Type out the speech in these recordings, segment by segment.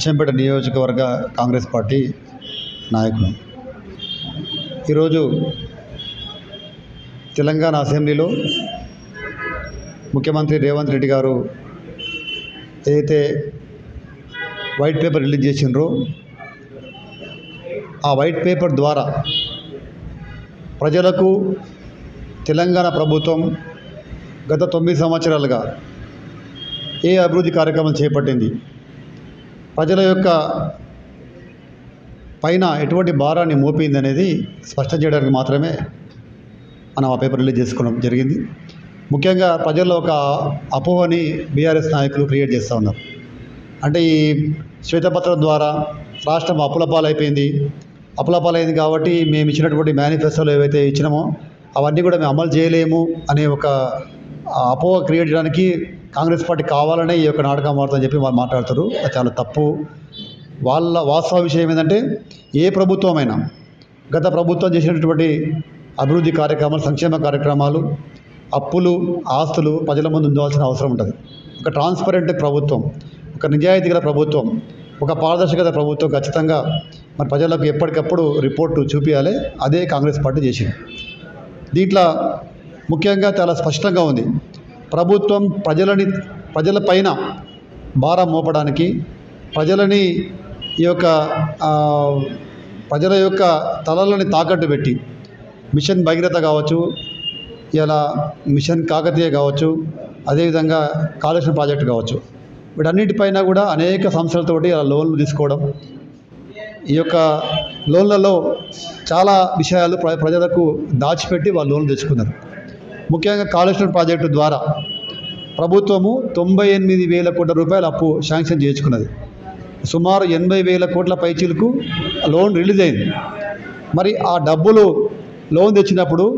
అచ్చంపేట నియోజకవర్గ కాంగ్రెస్ పార్టీ నాయకులు ఈరోజు తెలంగాణ అసెంబ్లీలో ముఖ్యమంత్రి రేవంత్ రెడ్డి గారు ఏదైతే వైట్ పేపర్ రిలీజ్ చేసిండ్రో ఆ వైట్ పేపర్ ద్వారా ప్రజలకు తెలంగాణ ప్రభుత్వం గత తొమ్మిది సంవత్సరాలుగా ఏ అభివృద్ధి కార్యక్రమాలు చేపట్టింది ప్రజల యొక్క పైన ఎటువంటి భారాన్ని మోపింది అనేది స్పష్టం చేయడానికి మాత్రమే మనం ఆ పేపర్ రిలీజ్ చేసుకోవడం జరిగింది ముఖ్యంగా ప్రజల్లో ఒక అపోహని బీఆర్ఎస్ నాయకులు క్రియేట్ చేస్తూ ఉన్నారు అంటే ఈ శ్వేతపత్రం ద్వారా రాష్ట్రం అప్పుల పాలైపోయింది అప్పుల పాలైంది కాబట్టి మేము ఇచ్చినటువంటి మేనిఫెస్టోలో ఏవైతే ఇచ్చినామో అవన్నీ కూడా మేము అమలు చేయలేము అనే ఒక అపోహ క్రియేట్ చేయడానికి కాంగ్రెస్ పార్టీ కావాలనే ఈ యొక్క నాటకం ఆడుతుందని చెప్పి వాళ్ళు మాట్లాడుతారు అది చాలా తప్పు వాళ్ళ వాస్తవ విషయం ఏంటంటే ఏ ప్రభుత్వమైనా గత ప్రభుత్వం చేసినటువంటి అభివృద్ధి కార్యక్రమాలు సంక్షేమ కార్యక్రమాలు అప్పులు ఆస్తులు ప్రజల ముందు ఉండాల్సిన అవసరం ఉంటుంది ఒక ట్రాన్స్పరెంట్ ప్రభుత్వం ఒక నిజాయితీ గల ప్రభుత్వం ఒక పారదర్శకత ప్రభుత్వం ఖచ్చితంగా మరి ప్రజలకు ఎప్పటికప్పుడు రిపోర్టు చూపించాలి అదే కాంగ్రెస్ పార్టీ చేసింది దీంట్లో ముఖ్యంగా చాలా స్పష్టంగా ఉంది ప్రభుత్వం ప్రజలని ప్రజల పైన భారం మోపడానికి ప్రజలని ఈ యొక్క ఆ, ప్రజల యొక్క తలలని తాకట్టు పెట్టి మిషన్ భగీరథ కావచ్చు ఇలా మిషన్ కాకతీయ కావచ్చు అదేవిధంగా కాళేశ్వరం ప్రాజెక్టు కావచ్చు వీటన్నిటిపైన కూడా అనేక సంస్థలతోటి ఇలా లోన్లు తీసుకోవడం ఈ యొక్క లోన్లలో చాలా విషయాలు ప్ర ప్రజలకు దాచిపెట్టి వాళ్ళు లోన్లు తెచ్చుకున్నారు ముఖ్యంగా కాళేశ్వరం ప్రాజెక్టు ద్వారా ప్రభుత్వము తొంభై ఎనిమిది వేల కోట్ల రూపాయల అప్పు శాంక్షన్ చేయించుకున్నది సుమారు ఎనభై వేల కోట్ల పైచీలకు లోన్ రిలీజ్ అయింది మరి ఆ డబ్బులు లోన్ తెచ్చినప్పుడు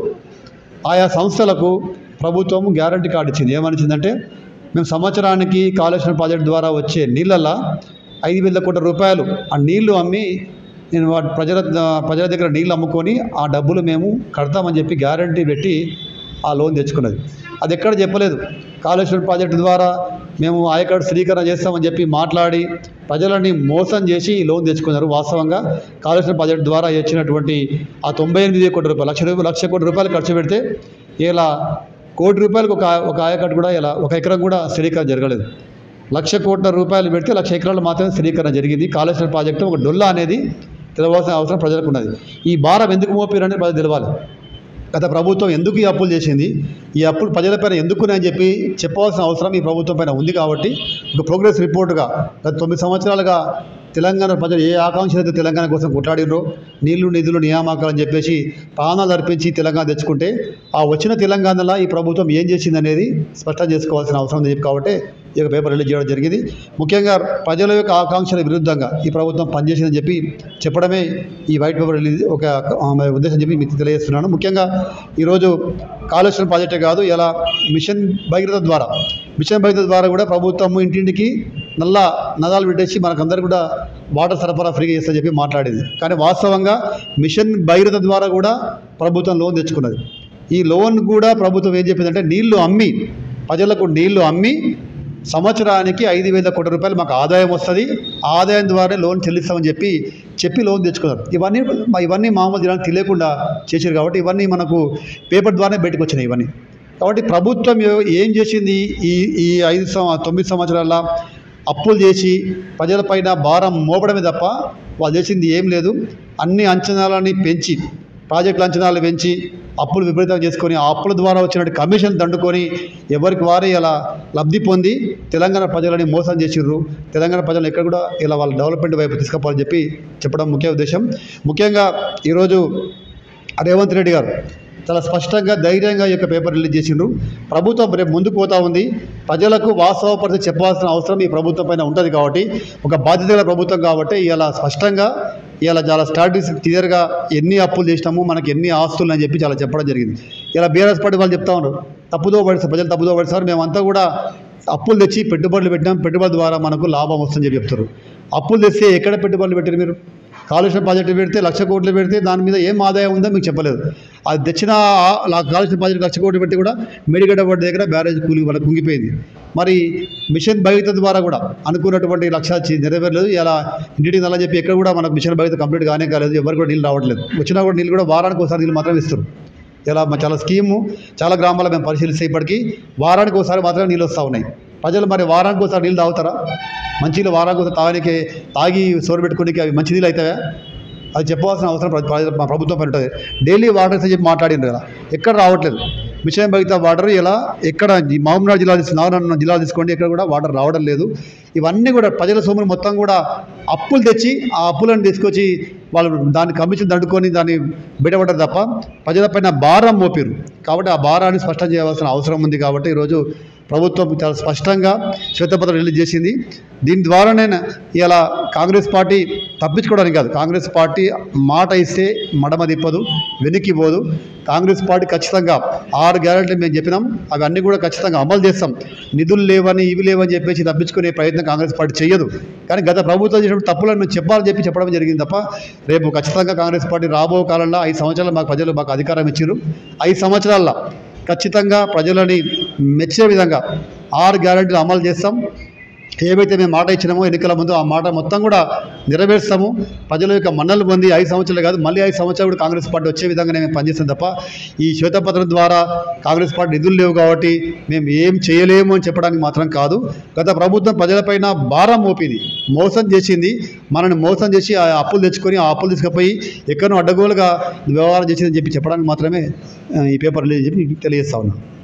ఆయా సంస్థలకు ప్రభుత్వం గ్యారంటీ కార్డు ఇచ్చింది ఏమని ఇచ్చిందంటే మేము సంవత్సరానికి కాళేశ్వరం ప్రాజెక్ట్ ద్వారా వచ్చే నీళ్ళల్లో ఐదు వేల కోట్ల రూపాయలు ఆ నీళ్లు అమ్మి నేను వాటి ప్రజల ప్రజల దగ్గర నీళ్ళు అమ్ముకొని ఆ డబ్బులు మేము కడతామని చెప్పి గ్యారంటీ పెట్టి ఆ లోన్ తెచ్చుకున్నది అది ఎక్కడ చెప్పలేదు కాళేశ్వరం ప్రాజెక్టు ద్వారా మేము ఆయకట్టు స్థిరీకరణ చేస్తామని చెప్పి మాట్లాడి ప్రజలని మోసం చేసి ఈ లోన్ తెచ్చుకున్నారు వాస్తవంగా కాళేశ్వరం ప్రాజెక్టు ద్వారా వచ్చినటువంటి ఆ తొంభై ఎనిమిది కోట్ల రూపాయలు లక్ష రూపాయలు లక్ష కోట్ల రూపాయలు ఖర్చు పెడితే ఇలా కోటి రూపాయలకు ఒక ఒక ఆయకట్టు కూడా ఇలా ఒక ఎకరం కూడా స్థిరీకరణ జరగలేదు లక్ష కోట్ల రూపాయలు పెడితే లక్ష ఎకరాలు మాత్రమే స్థిరీకరణ జరిగింది కాళేశ్వరం ప్రాజెక్టు ఒక డొల్లా అనేది తెలవాల్సిన అవసరం ప్రజలకు ఉన్నది ఈ భారం ఎందుకు మోపారని ప్రజలు తెలవాలి గత ప్రభుత్వం ఎందుకు ఈ అప్పులు చేసింది ఈ అప్పులు ప్రజలపైన ఎందుకు అని చెప్పి చెప్పవలసిన అవసరం ఈ ప్రభుత్వం పైన ఉంది కాబట్టి ఒక ప్రోగ్రెస్ రిపోర్టుగా గత తొమ్మిది సంవత్సరాలుగా తెలంగాణ ప్రజలు ఏ ఆకాంక్షలు అయితే తెలంగాణ కోసం కొట్లాడినరో నీళ్లు నిధులు నియామకాలు అని చెప్పేసి ప్రాణాలు అర్పించి తెలంగాణ తెచ్చుకుంటే ఆ వచ్చిన తెలంగాణలో ఈ ప్రభుత్వం ఏం చేసింది అనేది స్పష్టం చేసుకోవాల్సిన అవసరం ఉంది కాబట్టి ఈ యొక్క పేపర్ రిలీజ్ చేయడం జరిగింది ముఖ్యంగా ప్రజల యొక్క ఆకాంక్షల విరుద్ధంగా ఈ ప్రభుత్వం పనిచేసిందని చెప్పి చెప్పడమే ఈ వైట్ పేపర్ రిలీజ్ ఒక ఆ, ఉద్దేశం చెప్పి మీకు తెలియజేస్తున్నాను ముఖ్యంగా ఈరోజు కాళేశ్వరం ప్రాజెక్టే కాదు ఇలా మిషన్ భగీరథ ద్వారా మిషన్ భగీరథ ద్వారా కూడా ప్రభుత్వం ఇంటింటికి నల్ల నదాలు పెట్టేసి మనకందరూ కూడా వాటర్ సరఫరా ఫ్రీగా చేస్తామని చెప్పి మాట్లాడేది కానీ వాస్తవంగా మిషన్ భగీరథ ద్వారా కూడా ప్రభుత్వం లోన్ తెచ్చుకున్నది ఈ లోన్ కూడా ప్రభుత్వం ఏం చెప్పిందంటే నీళ్లు అమ్మి ప్రజలకు నీళ్లు అమ్మి సంవత్సరానికి ఐదు వేల కోట్ల రూపాయలు మాకు ఆదాయం వస్తుంది ఆ ఆదాయం ద్వారా లోన్ చెల్లిస్తామని చెప్పి చెప్పి లోన్ తెచ్చుకున్నారు ఇవన్నీ మా- ఇవన్నీ మామూలు జనాలకు తెలియకుండా చేశారు కాబట్టి ఇవన్నీ మనకు పేపర్ ద్వారానే బయటకు వచ్చినాయి ఇవన్నీ కాబట్టి ప్రభుత్వం ఏ- ఏం చేసింది ఈ ఈ ఐదు సం- తొమ్మిది సంవత్సరాల అప్పులు చేసి ప్రజలపైన భారం మోపడమే తప్ప వాళ్ళు చేసింది ఏం లేదు అన్ని అంచనాలని పెంచి ప్రాజెక్టుల అంచనాలు పెంచి అప్పులు విపరీతం చేసుకొని ఆ అప్పుల ద్వారా వచ్చిన కమిషన్ దండుకొని ఎవరికి వారే ఇలా లబ్ధి పొంది తెలంగాణ ప్రజలని మోసం చేసిర్రు తెలంగాణ ప్రజలు ఎక్కడ కూడా ఇలా వాళ్ళ డెవలప్మెంట్ వైపు తీసుకుపోవాలని చెప్పి చెప్పడం ముఖ్య ఉద్దేశం ముఖ్యంగా ఈరోజు రేవంత్ రెడ్డి గారు చాలా స్పష్టంగా ధైర్యంగా ఈ యొక్క పేపర్ రిలీజ్ చేసిండ్రు ప్రభుత్వం రేపు ముందుకు పోతా ఉంది ప్రజలకు వాస్తవ పరిస్థితి చెప్పాల్సిన అవసరం ఈ ప్రభుత్వం పైన ఉంటుంది కాబట్టి ఒక బాధ్యత గల ప్రభుత్వం కాబట్టి ఇలా స్పష్టంగా ఇలా చాలా స్టాటిస్ క్లియర్గా ఎన్ని అప్పులు చేసినాము మనకి ఎన్ని ఆస్తులు అని చెప్పి చాలా చెప్పడం జరిగింది ఇలా బీఆర్ఎస్ పార్టీ వాళ్ళు చెప్తా ఉన్నారు తప్పుదో పడిస్తారు ప్రజలు తప్పుదో పడిస్తారు మేమంతా కూడా అప్పులు తెచ్చి పెట్టుబడులు పెట్టినాం పెట్టుబడి ద్వారా మనకు లాభం వస్తుందని చెప్పి చెప్తారు అప్పులు తెస్తే ఎక్కడ పెట్టుబడులు పెట్టారు మీరు కాలుష్యం ప్రాజెక్టు పెడితే లక్ష కోట్లు పెడితే దాని మీద ఏం ఆదాయం ఉందో మీకు చెప్పలేదు అది తెచ్చిన ఆ- నాకు కావాల్సిన పది లక్ష కోట్లు పెట్టి కూడా మేడిగడ్డ బోర్డు దగ్గర బ్యారేజ్ కూలి వాళ్ళకి కుంగిపోయింది మరి మిషన్ భగీరథ ద్వారా కూడా అనుకున్నటువంటి లక్ష్యాలు చి- నెరవేరలేదు ఇలా ఇంటికి నల్లని చెప్పి ఎక్కడ కూడా మనకు మిషన్ భగీరథ కంప్లీట్ కానే కాలేదు ఎవరు కూడా నీళ్ళు రావట్లేదు వచ్చినా కూడా నీళ్ళు కూడా వారానికి ఒకసారి నీళ్ళు మాత్రమే ఇస్తారు ఇలా మ- చాలా స్కీము చాలా గ్రామాల్లో మేము పరిశీలిస్తే ఇప్పటికీ వారానికి ఒకసారి మాత్రమే నీళ్ళు వస్తూ ఉన్నాయి ప్రజలు మరి వారానికి ఒకసారి నీళ్ళు తాగుతారా మంచినీళ్ళు వారానికి ఒకసారి తాగడానికి తాగి సోరు పెట్టుకోనికి అవి మంచి నీళ్ళు అవుతాయా అది చెప్పవలసిన అవసరం ప్ర- ప్ర- మా ప్రభుత్వం పని ఉంటుంది డైలీ వాటర్స్ అని చెప్పి మాట్లాడిండ్రు కదా ఎక్కడ రావట్లేదు మిషన్ భగిత వాటర్ ఇలా ఎక్కడ ఈ మహబూబ్నగర్ జిల్లా తీసు- నాగరన్న జిల్లా తీసుకోండి ఎక్కడ కూడా వాటర్ రావడం లేదు ఇవన్నీ కూడా ప్రజల సొమ్మును మొత్తం కూడా అప్పులు తెచ్చి ఆ అప్పులను తీసుకొచ్చి వాళ్ళు దాన్ని కమిషన్ దండుకొని దాన్ని బిడబడ్డారు తప్ప ప్రజలపైన భారం మోపారు కాబట్టి ఆ భారాన్ని స్పష్టం చేయవలసిన అవసరం ఉంది కాబట్టి ఈరోజు ప్రభుత్వం చాలా స్పష్టంగా శ్వేతపత్రం రిలీజ్ చేసింది దీని ద్వారానే ఇలా కాంగ్రెస్ పార్టీ తప్పించుకోవడానికి కాదు కాంగ్రెస్ పార్టీ మాట ఇస్తే మడమ తిప్పదు వెనక్కి పోదు కాంగ్రెస్ పార్టీ ఖచ్చితంగా ఆరు గ్యారెంటీలు మేము చెప్పినాం అవి అన్నీ కూడా ఖచ్చితంగా అమలు చేస్తాం నిధులు లేవని ఇవి లేవని చెప్పేసి తప్పించుకునే ప్రయత్నం కాంగ్రెస్ పార్టీ చేయదు కానీ గత ప్రభుత్వం చేసిన తప్పులను మేము చెప్పాలని చెప్పి చెప్పడం జరిగింది తప్ప రేపు ఖచ్చితంగా కాంగ్రెస్ పార్టీ రాబో కాలంలో ఐదు సంవత్సరాలు మాకు ప్రజలు మాకు అధికారం ఇచ్చారు ఐదు సంవత్సరాల్లో ఖచ్చితంగా ప్రజలని మెచ్చే విధంగా ఆరు గ్యారెంటీలు అమలు చేస్తాం ఏవైతే మేము మాట ఇచ్చినామో ఎన్నికల ముందు ఆ మాట మొత్తం కూడా నెరవేరుస్తాము ప్రజల యొక్క మన్నలు పొంది ఐదు సంవత్సరాలు కాదు మళ్ళీ ఐదు సంవత్సరాలు కూడా కాంగ్రెస్ పార్టీ వచ్చే విధంగానే మేము పనిచేస్తాం తప్ప ఈ శ్వేతపత్రం ద్వారా కాంగ్రెస్ పార్టీ నిధులు లేవు కాబట్టి మేము ఏం చేయలేము అని చెప్పడానికి మాత్రం కాదు గత ప్రభుత్వం ప్రజలపైన భారం మోపింది మోసం చేసింది మనల్ని మోసం చేసి ఆ అప్పులు తెచ్చుకొని ఆ అప్పులు తీసుకుపోయి ఎక్కడో అడ్డగోలుగా వ్యవహారం చేసిందని చెప్పి చెప్పడానికి మాత్రమే ఆ, ఈ పేపర్ రిలీజ్ చెప్పి తెలియజేస్తా ఉన్నాను